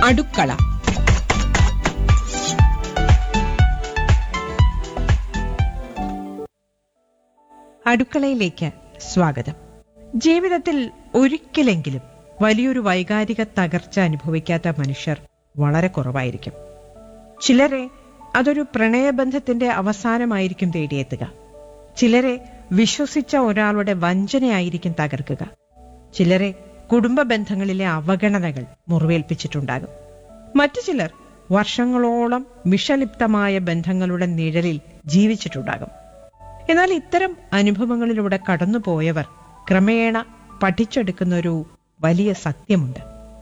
അടുക്കള അടുക്കളയിലേക്ക് സ്വാഗതം ജീവിതത്തിൽ ഒരിക്കലെങ്കിലും വലിയൊരു വൈകാരിക തകർച്ച അനുഭവിക്കാത്ത മനുഷ്യർ വളരെ കുറവായിരിക്കും ചിലരെ അതൊരു പ്രണയബന്ധത്തിന്റെ അവസാനമായിരിക്കും തേടിയെത്തുക ചിലരെ വിശ്വസിച്ച ഒരാളുടെ വഞ്ചനയായിരിക്കും തകർക്കുക ചിലരെ കുടുംബ ബന്ധങ്ങളിലെ അവഗണനകൾ മുറിവേൽപ്പിച്ചിട്ടുണ്ടാകും മറ്റു ചിലർ വർഷങ്ങളോളം വിഷലിപ്തമായ ബന്ധങ്ങളുടെ നിഴലിൽ ജീവിച്ചിട്ടുണ്ടാകും എന്നാൽ ഇത്തരം അനുഭവങ്ങളിലൂടെ കടന്നുപോയവർ ക്രമേണ പഠിച്ചെടുക്കുന്ന ഒരു വലിയ സത്യമുണ്ട്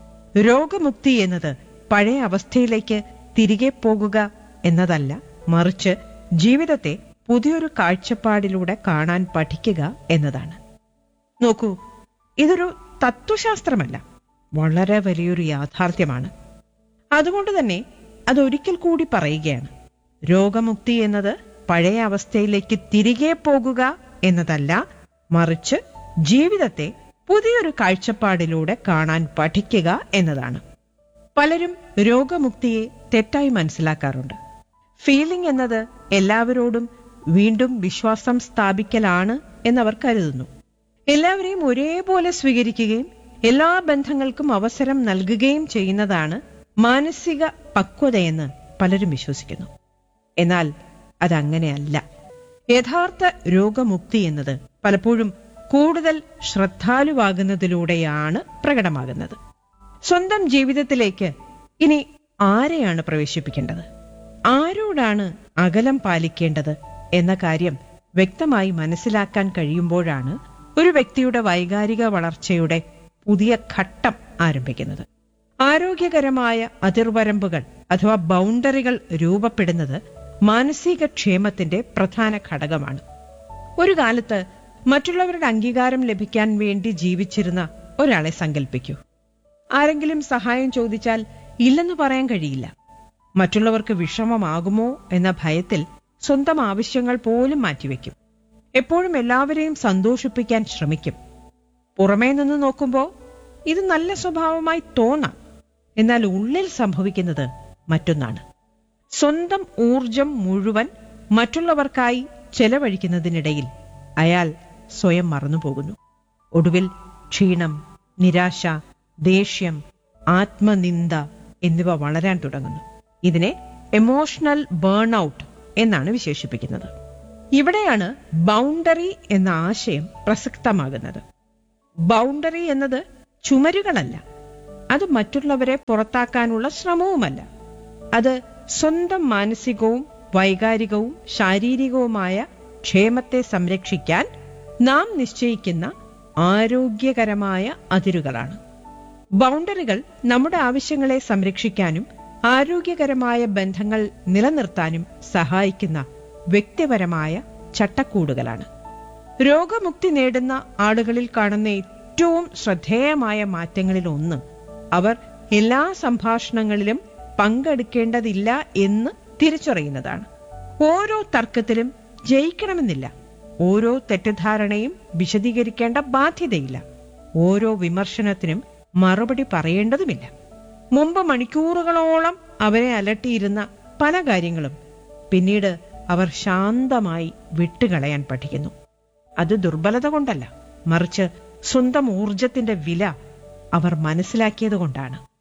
രോഗമുക്തി എന്നത് പഴയ അവസ്ഥയിലേക്ക് തിരികെ പോകുക എന്നതല്ല മറിച്ച് ജീവിതത്തെ പുതിയൊരു കാഴ്ചപ്പാടിലൂടെ കാണാൻ പഠിക്കുക എന്നതാണ് നോക്കൂ ഇതൊരു തത്വശാസ്ത്രമല്ല വളരെ വലിയൊരു യാഥാർത്ഥ്യമാണ് അതുകൊണ്ട് തന്നെ അതൊരിക്കൽ കൂടി പറയുകയാണ് രോഗമുക്തി എന്നത് പഴയ അവസ്ഥയിലേക്ക് തിരികെ പോകുക എന്നതല്ല മറിച്ച് ജീവിതത്തെ പുതിയൊരു കാഴ്ചപ്പാടിലൂടെ കാണാൻ പഠിക്കുക എന്നതാണ് പലരും രോഗമുക്തിയെ തെറ്റായി മനസ്സിലാക്കാറുണ്ട് ഫീലിംഗ് എന്നത് എല്ലാവരോടും വീണ്ടും വിശ്വാസം സ്ഥാപിക്കലാണ് എന്നവർ കരുതുന്നു എല്ലാവരെയും ഒരേപോലെ സ്വീകരിക്കുകയും എല്ലാ ബന്ധങ്ങൾക്കും അവസരം നൽകുകയും ചെയ്യുന്നതാണ് മാനസിക പക്വതയെന്ന് പലരും വിശ്വസിക്കുന്നു എന്നാൽ അതങ്ങനെയല്ല യഥാർത്ഥ രോഗമുക്തി എന്നത് പലപ്പോഴും കൂടുതൽ ശ്രദ്ധാലുവാകുന്നതിലൂടെയാണ് പ്രകടമാകുന്നത് സ്വന്തം ജീവിതത്തിലേക്ക് ഇനി ആരെയാണ് പ്രവേശിപ്പിക്കേണ്ടത് ആരോടാണ് അകലം പാലിക്കേണ്ടത് എന്ന കാര്യം വ്യക്തമായി മനസ്സിലാക്കാൻ കഴിയുമ്പോഴാണ് ഒരു വ്യക്തിയുടെ വൈകാരിക വളർച്ചയുടെ പുതിയ ഘട്ടം ആരംഭിക്കുന്നത് ആരോഗ്യകരമായ അതിർവരമ്പുകൾ അഥവാ ബൗണ്ടറികൾ രൂപപ്പെടുന്നത് മാനസിക ക്ഷേമത്തിന്റെ പ്രധാന ഘടകമാണ് ഒരു കാലത്ത് മറ്റുള്ളവരുടെ അംഗീകാരം ലഭിക്കാൻ വേണ്ടി ജീവിച്ചിരുന്ന ഒരാളെ സങ്കല്പിക്കൂ ആരെങ്കിലും സഹായം ചോദിച്ചാൽ ഇല്ലെന്ന് പറയാൻ കഴിയില്ല മറ്റുള്ളവർക്ക് വിഷമമാകുമോ എന്ന ഭയത്തിൽ സ്വന്തം ആവശ്യങ്ങൾ പോലും മാറ്റിവെക്കും എപ്പോഴും എല്ലാവരെയും സന്തോഷിപ്പിക്കാൻ ശ്രമിക്കും പുറമേ നിന്ന് നോക്കുമ്പോൾ ഇത് നല്ല സ്വഭാവമായി തോന്നാം എന്നാൽ ഉള്ളിൽ സംഭവിക്കുന്നത് മറ്റൊന്നാണ് സ്വന്തം ഊർജം മുഴുവൻ മറ്റുള്ളവർക്കായി ചെലവഴിക്കുന്നതിനിടയിൽ അയാൾ സ്വയം മറന്നുപോകുന്നു ഒടുവിൽ ക്ഷീണം നിരാശ ദേഷ്യം ആത്മനിന്ദ എന്നിവ വളരാൻ തുടങ്ങുന്നു ഇതിനെ എമോഷണൽ ബേൺ ഔട്ട് എന്നാണ് വിശേഷിപ്പിക്കുന്നത് ഇവിടെയാണ് ബൗണ്ടറി എന്ന ആശയം പ്രസക്തമാകുന്നത് ബൗണ്ടറി എന്നത് ചുമരുകളല്ല അത് മറ്റുള്ളവരെ പുറത്താക്കാനുള്ള ശ്രമവുമല്ല അത് സ്വന്തം മാനസികവും വൈകാരികവും ശാരീരികവുമായ ക്ഷേമത്തെ സംരക്ഷിക്കാൻ നാം നിശ്ചയിക്കുന്ന ആരോഗ്യകരമായ അതിരുകളാണ് ബൗണ്ടറികൾ നമ്മുടെ ആവശ്യങ്ങളെ സംരക്ഷിക്കാനും ആരോഗ്യകരമായ ബന്ധങ്ങൾ നിലനിർത്താനും സഹായിക്കുന്ന വ്യക്തിപരമായ ചട്ടക്കൂടുകളാണ് രോഗമുക്തി നേടുന്ന ആളുകളിൽ കാണുന്ന ഏറ്റവും ശ്രദ്ധേയമായ മാറ്റങ്ങളിൽ ഒന്ന് അവർ എല്ലാ സംഭാഷണങ്ങളിലും പങ്കെടുക്കേണ്ടതില്ല എന്ന് തിരിച്ചറിയുന്നതാണ് ഓരോ തർക്കത്തിലും ജയിക്കണമെന്നില്ല ഓരോ തെറ്റിദ്ധാരണയും വിശദീകരിക്കേണ്ട ബാധ്യതയില്ല ഓരോ വിമർശനത്തിനും മറുപടി പറയേണ്ടതുമില്ല മുമ്പ് മണിക്കൂറുകളോളം അവരെ അലട്ടിയിരുന്ന പല കാര്യങ്ങളും പിന്നീട് അവർ ശാന്തമായി വിട്ടുകളയാൻ പഠിക്കുന്നു അത് ദുർബലത കൊണ്ടല്ല മറിച്ച് സ്വന്തം ഊർജത്തിന്റെ വില അവർ മനസ്സിലാക്കിയത് കൊണ്ടാണ്